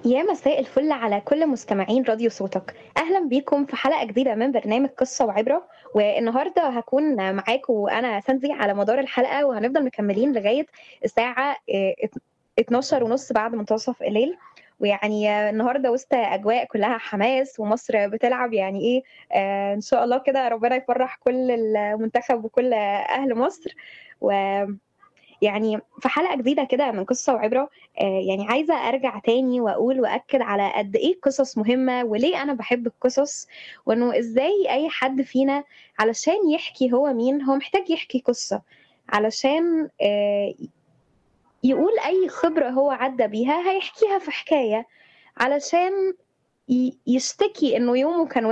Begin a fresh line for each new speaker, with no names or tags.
يا مساء الفل على كل مستمعين راديو صوتك اهلا بيكم في حلقه جديده من برنامج قصه وعبره والنهارده هكون معاكم انا ساندي على مدار الحلقه وهنفضل مكملين لغايه الساعه آه، 12 ونص بعد منتصف الليل ويعني آه، النهارده وسط اجواء كلها حماس ومصر بتلعب يعني ايه آه ان شاء الله كده ربنا يفرح كل المنتخب وكل اهل مصر و يعني في حلقة جديدة كده من قصة وعبرة آه، يعني عايزة أرجع تاني وأقول وأكد على قد إيه القصص مهمة وليه أنا بحب القصص وإنه إزاي أي حد فينا علشان يحكي هو مين هو محتاج يحكي قصة علشان آه، يقول أي خبرة هو عدى بيها هيحكيها في حكاية علشان ي- يشتكي إنه يومه كان